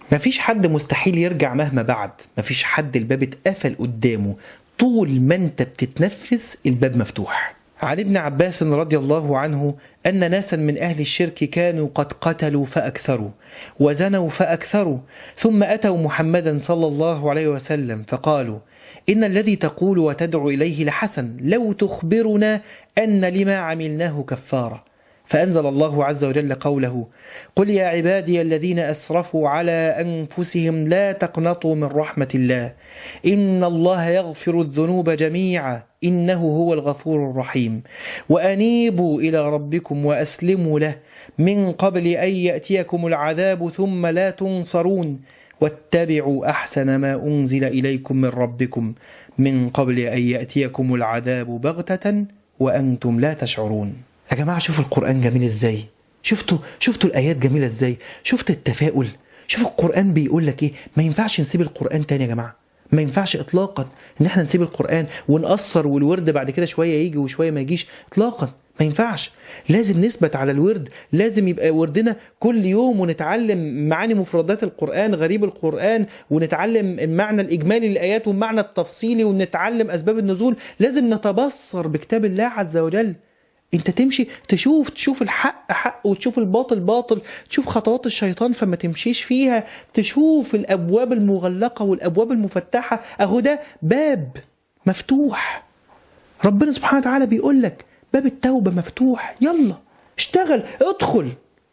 مفيش حد مستحيل يرجع مهما بعد مفيش حد الباب اتقفل قدامه طول ما انت بتتنفس الباب مفتوح عن ابن عباس رضي الله عنه أن ناسا من أهل الشرك كانوا قد قتلوا فأكثروا وزنوا فأكثروا ثم أتوا محمدا صلى الله عليه وسلم فقالوا إن الذي تقول وتدعو إليه لحسن لو تخبرنا أن لما عملناه كفارة فأنزل الله عز وجل قوله قل يا عبادي الذين أسرفوا على أنفسهم لا تقنطوا من رحمة الله إن الله يغفر الذنوب جميعا إنه هو الغفور الرحيم وأنيبوا إلى ربكم وأسلموا له من قبل أن يأتيكم العذاب ثم لا تنصرون واتبعوا أحسن ما أنزل إليكم من ربكم من قبل أن يأتيكم العذاب بغتة وأنتم لا تشعرون يا جماعة شوفوا القرآن جميل ازاي شفتوا شفتوا الآيات جميلة ازاي شفت التفاؤل شوفوا القرآن بيقول لك ايه ما ينفعش نسيب القرآن تاني يا جماعة ما ينفعش اطلاقا ان احنا نسيب القرآن ونقصر والورد بعد كده شوية يجي وشوية ما يجيش اطلاقا ما ينفعش لازم نثبت على الورد لازم يبقى وردنا كل يوم ونتعلم معاني مفردات القرآن غريب القرآن ونتعلم المعنى الإجمالي للآيات والمعنى التفصيلي ونتعلم أسباب النزول لازم نتبصر بكتاب الله عز وجل انت تمشي تشوف تشوف الحق حق وتشوف الباطل باطل تشوف خطوات الشيطان فما تمشيش فيها تشوف الابواب المغلقه والابواب المفتحه اهو ده باب مفتوح ربنا سبحانه وتعالى بيقول لك باب التوبه مفتوح يلا اشتغل ادخل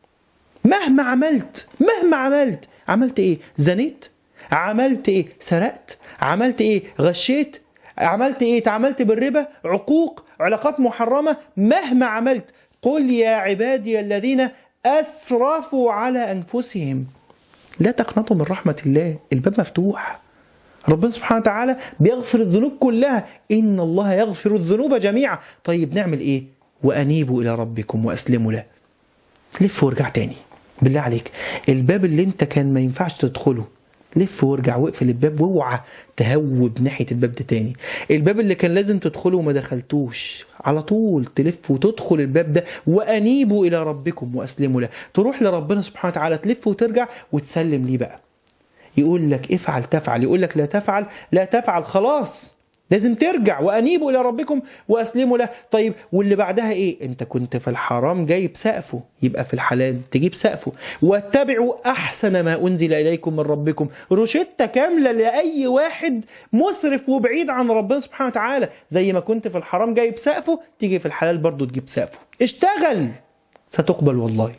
مهما عملت مهما عملت عملت ايه زنيت عملت ايه سرقت عملت ايه غشيت عملت ايه تعاملت بالربا عقوق علاقات محرمة مهما عملت قل يا عبادي الذين أسرفوا على أنفسهم لا تقنطوا من رحمة الله الباب مفتوح ربنا سبحانه وتعالى بيغفر الذنوب كلها إن الله يغفر الذنوب جميعا طيب نعمل إيه وأنيبوا إلى ربكم وأسلموا له لف وارجع تاني بالله عليك الباب اللي انت كان ما ينفعش تدخله لف وارجع واقفل الباب واوعى تهوب ناحية الباب ده تاني الباب اللي كان لازم تدخله وما دخلتوش على طول تلف وتدخل الباب ده وأنيبوا إلى ربكم وأسلموا له تروح لربنا سبحانه وتعالى تلف وترجع وتسلم ليه بقى يقول لك افعل تفعل يقول لك لا تفعل لا تفعل خلاص لازم ترجع وأنيبوا إلى ربكم وأسلموا له طيب واللي بعدها إيه أنت كنت في الحرام جايب سقفه يبقى في الحلال تجيب سقفه واتبعوا أحسن ما أنزل إليكم من ربكم روشتة كاملة لأي واحد مسرف وبعيد عن ربنا سبحانه وتعالى زي ما كنت في الحرام جايب سقفه تيجي في الحلال برضو تجيب سقفه اشتغل ستقبل والله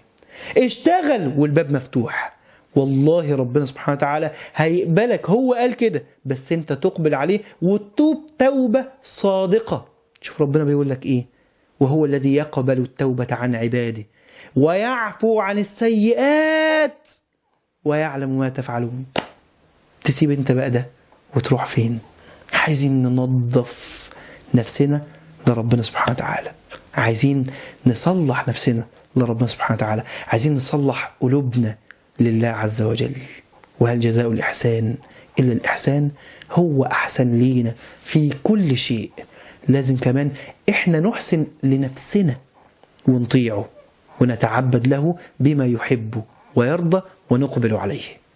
اشتغل والباب مفتوح والله ربنا سبحانه وتعالى هيقبلك هو قال كده بس انت تقبل عليه وتوب توبة صادقة شوف ربنا بيقول لك ايه وهو الذي يقبل التوبة عن عباده ويعفو عن السيئات ويعلم ما تفعلون تسيب انت بقى ده وتروح فين عايزين ننظف نفسنا لربنا سبحانه وتعالى عايزين نصلح نفسنا لربنا سبحانه وتعالى عايزين نصلح قلوبنا لله عز وجل وهل جزاء الإحسان إلا الإحسان هو أحسن لينا في كل شيء لازم كمان إحنا نحسن لنفسنا ونطيعه ونتعبد له بما يحب ويرضى ونقبل عليه